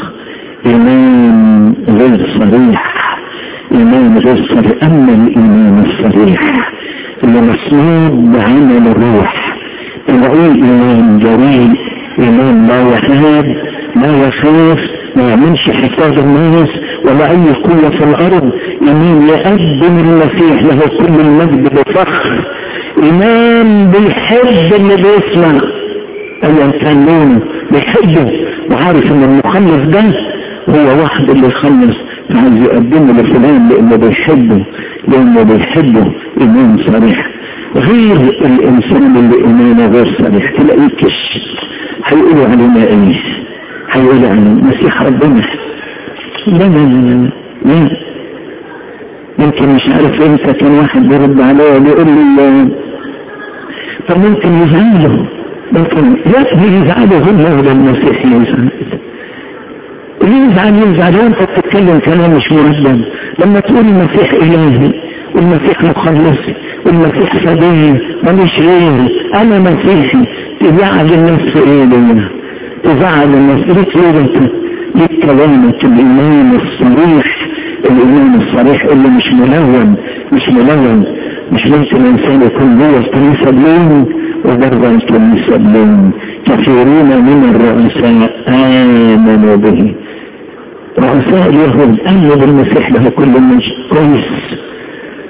ايمان غير صريح ايمان غير صريح اما الايمان الصريح اللي مسنود بعمل الروح تلاقيه ايمان جريء ايمان لا يهاب لا يخاف ما يعملش حساب الناس ولا اي قوة في الارض ايمان يقدم المسيح له كل المجد بفخر ايمان بيحب اللي بيسمع ايا كان لونه بيحبه وعارف ان المخلص ده هو واحد اللي يخلص فعايز يقدمه لفلان لانه بيحبه لانه بيحبه ايمان صريح غير الانسان اللي ايمانه غير صريح تلاقيه كش هيقولوا علينا ايه هيقولوا عن المسيح ربنا لا لا لا لا يمكن مش عارف امتى كان واحد بيرد عليا بيقول لي طب ممكن يزعلوا ممكن لا يزعلوا هم ولا المسيح يزعل اللي يزعل يزعل وانت بتتكلم كلام مش مردد لما تقول المسيح الهي والمسيح مخلصي والمسيح صديق ماليش غيري انا مسيحي تزعل الناس في ايه لنا تزعل الناس ليك ليه انت ليك كلامك الايمان الصريح الايمان الصريح اللي مش ملون مش ملون مش ممكن الانسان يكون جوه الكنيسه بلون وبره الكنيسه بلون كثيرون من الرؤساء امنوا به رؤساء اليهود امنوا بالمسيح له كل المجد كويس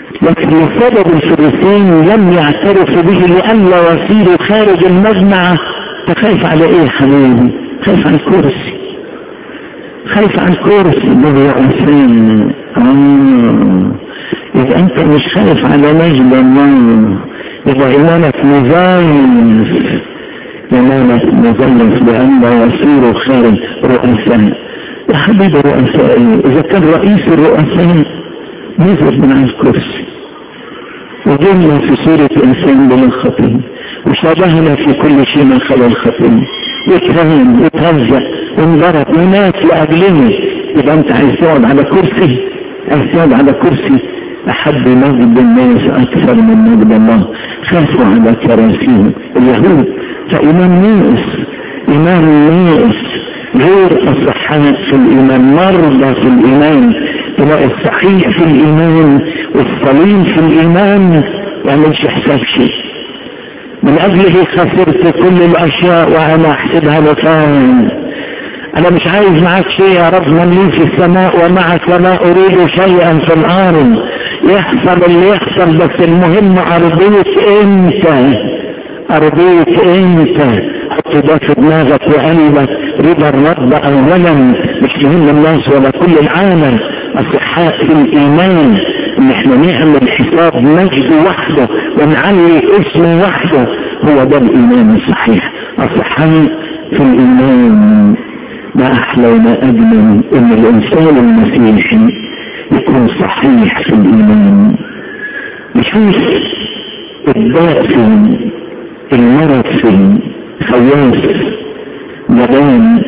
لكن لسبب الفريسين لم يعترفوا به لئلا يصيروا خارج المجمع تخاف على ايه يا حبيبي خايف على الكرسي خايف على الكرسي ده يا انسان اه اذا انت مش خايف على مجد الله يبقى ايمانك مزيف ايمانك مزيف لئلا يصيروا خارج رؤساء يا حبيبي رؤساء اذا كان رئيس الرؤساء نزل من على الكرسي وجئنا في صورة إنسان بلا خطية وشابهنا في كل شيء من خلال الخطية واتهان وتهزأ وانضرب ومات لأجلنا يبقى أنت عايز تقعد على كرسي عايز تقعد على كرسي أحب مجد الناس أكثر من مجد الله خافوا على كراسيهم اليهود فإيمان ناقص إيمان ناقص غير الصحاء في الإيمان مرضى في الإيمان تلاقي الصحيح في الإيمان والسليم في الإيمان يعملش حساب شيء من أجله خسرت كل الأشياء وأنا أحسبها لفان أنا مش عايز معك شيء يا رب من لي في السماء ومعك ولا أريد شيئا في الأرض يحصل اللي يحصل بس المهم أرضيك أنت أرضيك أنت حط ده في دماغك وقلبك رضا الرب أولا مش مهم الناس ولا كل العالم الصحاء في الإيمان إن إحنا نعمل حساب مجد وحده ونعلي اسم وحده هو ده الإيمان الصحيح الصحاء في الإيمان ما أحلى وما أجمل إن الإنسان المسيحي يكون صحيح في الإيمان يشوف الداء فين المرض فين خواف جبان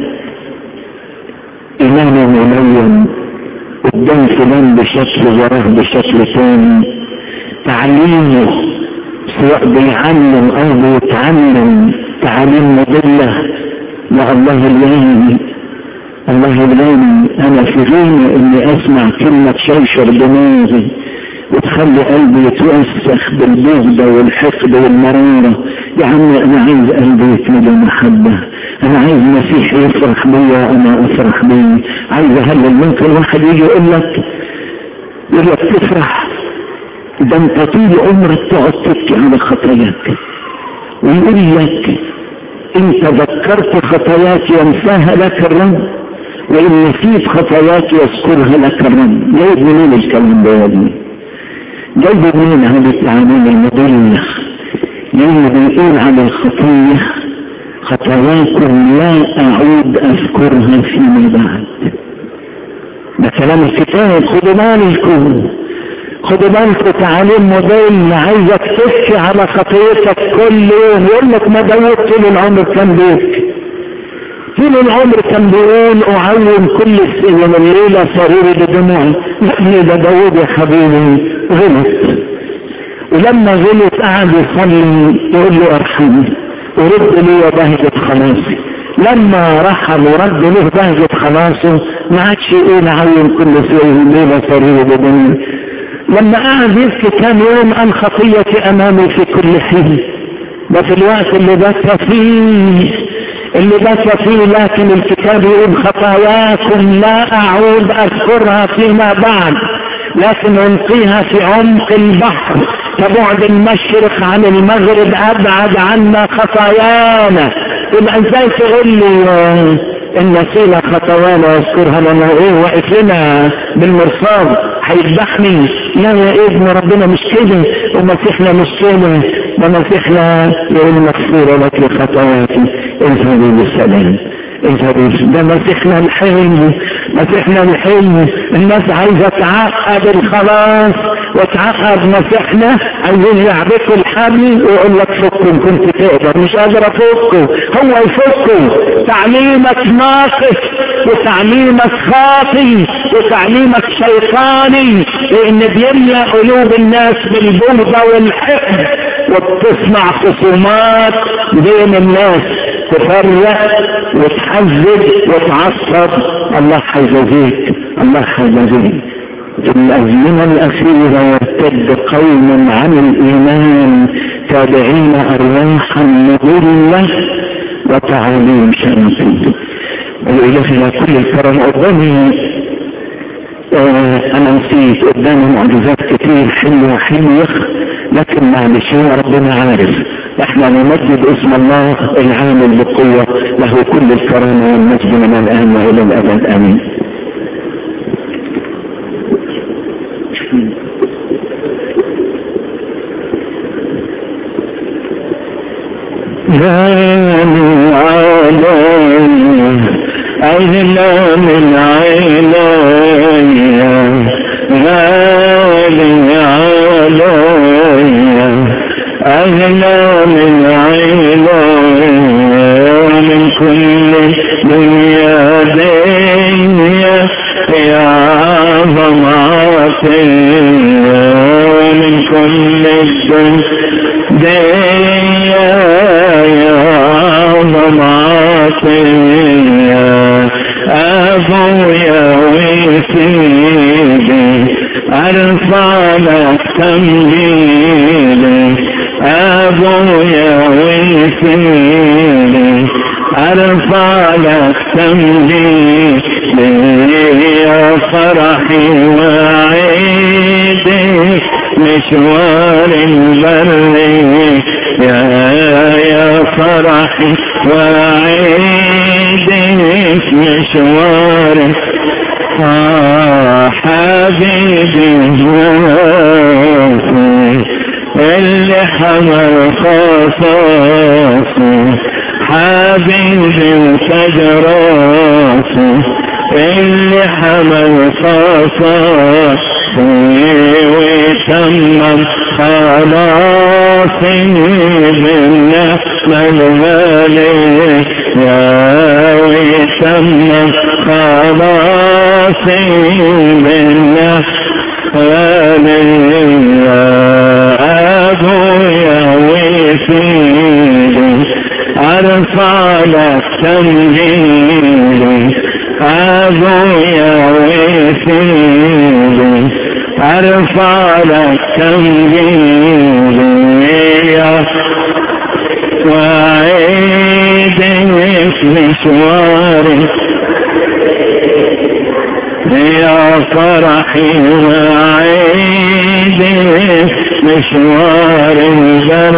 إيمانه ملون قدام فلان بشكل وراه بشكل ثاني تعليمه سواء بيعلم او بيتعلم تعاليم مضلة مع الله اليومي الله اليومي انا في غنى اني اسمع كلمة شوشر دماغي وتخلي قلبي يتوسخ بالبغضة والحقد والمرارة يا عم انا عايز قلبي يتملى محبة انا عايز مسيح يفرح بيا وانا افرح بيه عايز اهلل ممكن واحد يجي يقول لك يقول لك تفرح ده انت طول عمرك تقعد تبكي على خطاياك ويقول لك انت ذكرت خطاياك ينساها لك الرب وان نسيت خطاياك يذكرها لك الرب جايب منين الكلام ده يا ابني جايب منين هذه التعامل المضلة لانه بيقول على الخطيه خطاياكم لا أعود أذكرها فيما بعد ده كلام الكتاب خدوا بالكم خدوا بالكم تعاليم مضل عايزك تبكي على خطيتك كل يوم يقول لك ما داود طول العمر كان بيبكي طول العمر كان بيقول أعوم كل من الليلة سروري بدموعي لا ده داود يا حبيبي غلط ولما غلط قعد يصلي يقول له ارحمني ورد لي بهجة خلاصي لما رحل ورد له بهجة خلاصه ما عادش يقول عين كل ليلة سرية بدني لما قعد يبكي كام يوم قال خطيتي امامي في كل حين ده في الوقت اللي بكى فيه اللي بكى فيه لكن الكتاب يقول خطاياكم لا اعود اذكرها فيما بعد لكن انقيها في عمق البحر كبعد المشرق عن المغرب ابعد عنا خطايانا يبقى ازاي تقول لي ان نسينا خطوانا واذكرها لنا ايه واقف لنا بالمرصاد هيذبحني لا يا ابن ربنا مش كده ومسيحنا مش كده ومسيحنا يقول مغفورة لك لخطواتي اذهبي بالسلام اذهبي ده مسيحنا الحلم مسيحنا الحلم الناس عايزة تعقد الخلاص وتعقد مسيحنا عايزين يعبكوا الحبل ويقول لك فكوا كنت تقدر مش قادر افكه هو يفكه تعليمك ناقص وتعليمك خاطي وتعليمك شيطاني لان بيملأ قلوب الناس بالبغضة والحقد وبتصنع خصومات بين الناس تفرق وتحزب وتعصب الله حيجازيك الله حيجازيك في الأزمنة الأخيرة يرتد قوم عن الإيمان تابعين أرواحا مضلة وتعاليم شياطين وإلى كل الكرم قدامي آه أنا بسيط قدامه معجزات كتير حلوة حلوة لكن معلش هو ربنا عارف احنا نمجد اسم الله العامل بالقوة له كل الكرامة والمجد من الآن وإلى الأبد آمين غالي علي أغلى من عيني غالي علي أغلى من عيني من كل دنيا دنيا يا عظماتي من كل الدنيا يا عظماتي أبويا وسيدي أرفع لك تمجيدي أبويا وسيدي أرفع لك تمجيدي يا فرحي وعيدي مشوار البر يا يا فرحي وعيدي مشوار آه حبيبي اللي حمل خصاصي حبيبي وشجراتي اللي حمل خصاصي وتمم خلاصي بالنعمة الغالية يا وتمم خلاصي بالنعمة الغالية أبويا وسيدي أرفع لك تمجيدي أبويا وسيدي أرفع لك تمجيدي وعيدي مشواري يا فرحي وعيدي مشوار البر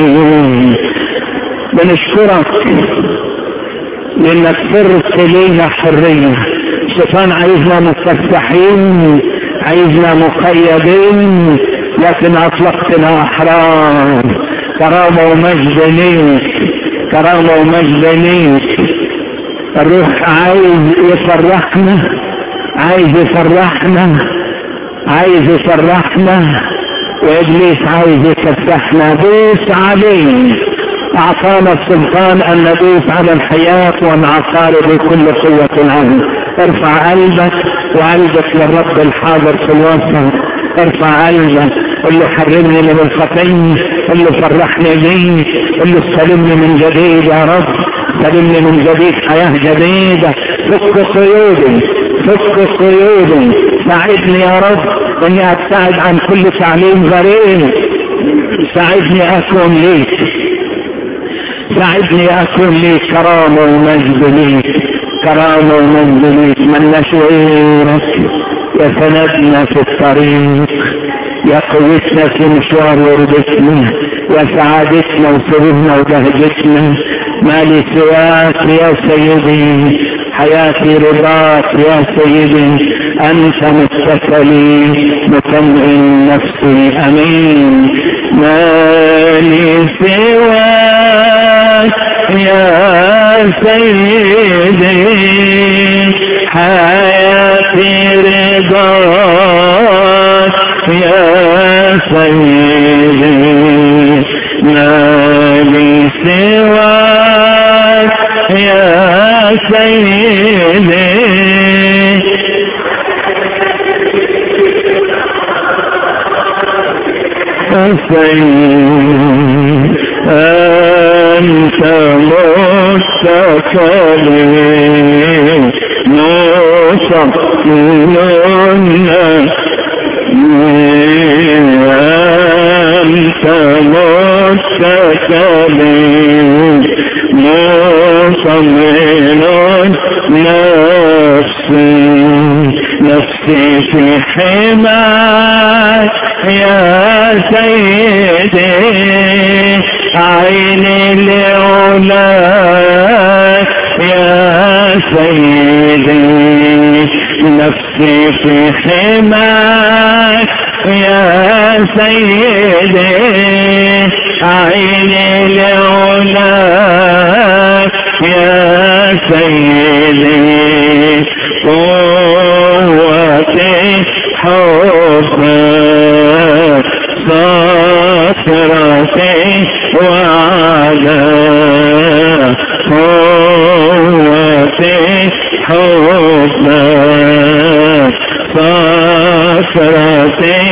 بنشكرك لانك صرت لينا حرية الشيطان عايزنا مستفتحين عايزنا مقيدين لكن اطلقتنا احرار كرامة ومجد ليك كرامة ومجد ليك الروح عايز يفرحنا عايز يفرحنا عايز يفرحنا وابليس عايز يكفحنا دوس عليه اعطانا السلطان ان ندوس على الحياة ونعصار بكل قوة العالم ارفع قلبك وقلبك للرب الحاضر في الوسط ارفع قلبك قل له حرمني من الخطية قل له فرحني بيه قل له استلمني من جديد يا رب استلمني من جديد حياة جديدة فك قيودي فك قيودي ساعدني يا رب اني ابتعد عن كل تعليم غريب ساعدني اكون ليك ساعدني اكون ليك كرامة ومجد ليك كرامة ومجد ليك من نشعرك يا سندنا في الطريق يا قوتنا في مشوار وردتنا يا سعادتنا وسرورنا وبهجتنا ما لي سواك يا سيدي حياتي رضاك يا سيدي أنت متكلي مطمئن نفسي أمين ما لي سواك يا سيدي حياتي رضاك يا سيدي ما لي سواك يا سيدي سيد أنت مستقلي مصمم أنت مستقلي مصمم نفسي نفسي في حماك يا سيدي عيني لعلاك يا سيدي نفسي في حماك يا سيدي عيني لعلاك يا سيدي قوتي حبك صخرتي وعلى قوتي حبك صخرتي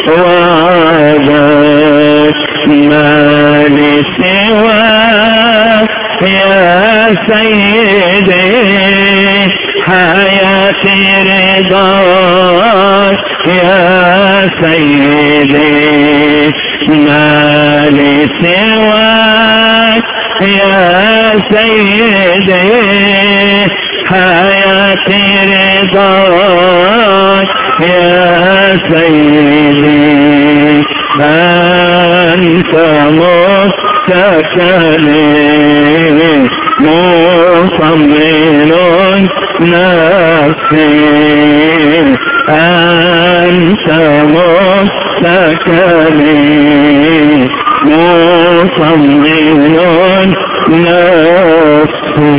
وعلى ما لي سواك يا سيدي حياتي رضاك يا سيدي ما لي سواك يا سيدي حياتي رضاك يا سيدي أنت متكلم مطمئن نفسي أنت متكلم مطمئن نفسي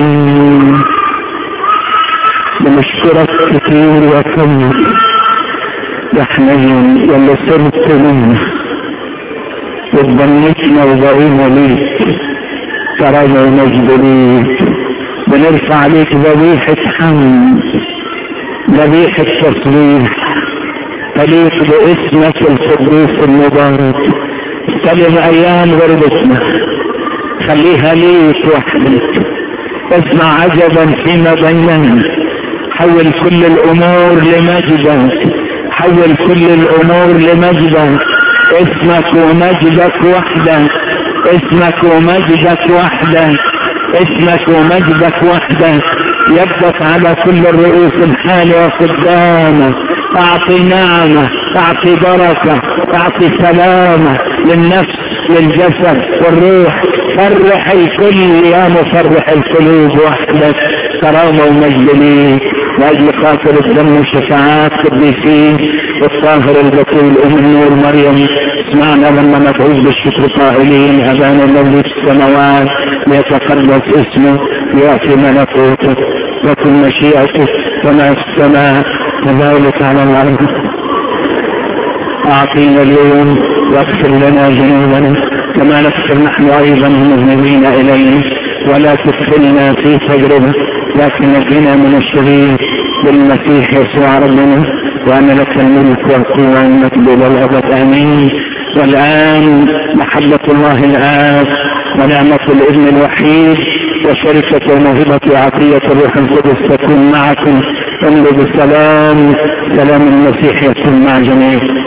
بنشكرك كتير يا كريم يا حنين يلي صرت لنا وتبنيتنا وبقينا ليك كرامة ومجد ليك بنرفع عليك ذبيحة حمد ذبيحة تصريح تليق باسمك القدوس المبارك استلم ايام غربتنا خليها ليك وحدك اسمع عجبا فيما بيننا حول كل الامور لمجدك حول كل الامور لمجدك اسمك ومجدك وحدك اسمك ومجدك وحدك اسمك ومجدك وحدك يبدك على كل الرؤوس الحالية قدامك اعطي نعمة اعطي بركة اعطي سلامة للنفس للجسد والروح فرح الكل يا مفرح القلوب وحدك كرامة ومجد ليك لاجل خاطر الدم وشفاعات قديسين والطاهر البتول ام النور مريم اسمعنا لما ندعوك بالشكر قائلين ابانا الذي في السماوات ليتقدس اسمه ياتي ملكوته وكن مشيئته كما في السماء كذلك على الارض اعطينا اليوم واغفر لنا ذنوبنا كما نغفر نحن ايضا المذنبين الينا ولا تدخلنا في تجربه لكن نجنا من الشرير بالمسيح يسوع ربنا وان لك الملك والقوه والمجد الى الابد امين والان محبه الله الاب ونعمه الابن الوحيد وشركة وموهبة عطية الروح القدس تكون معكم امضوا بسلام سلام المسيح يكون مع جميع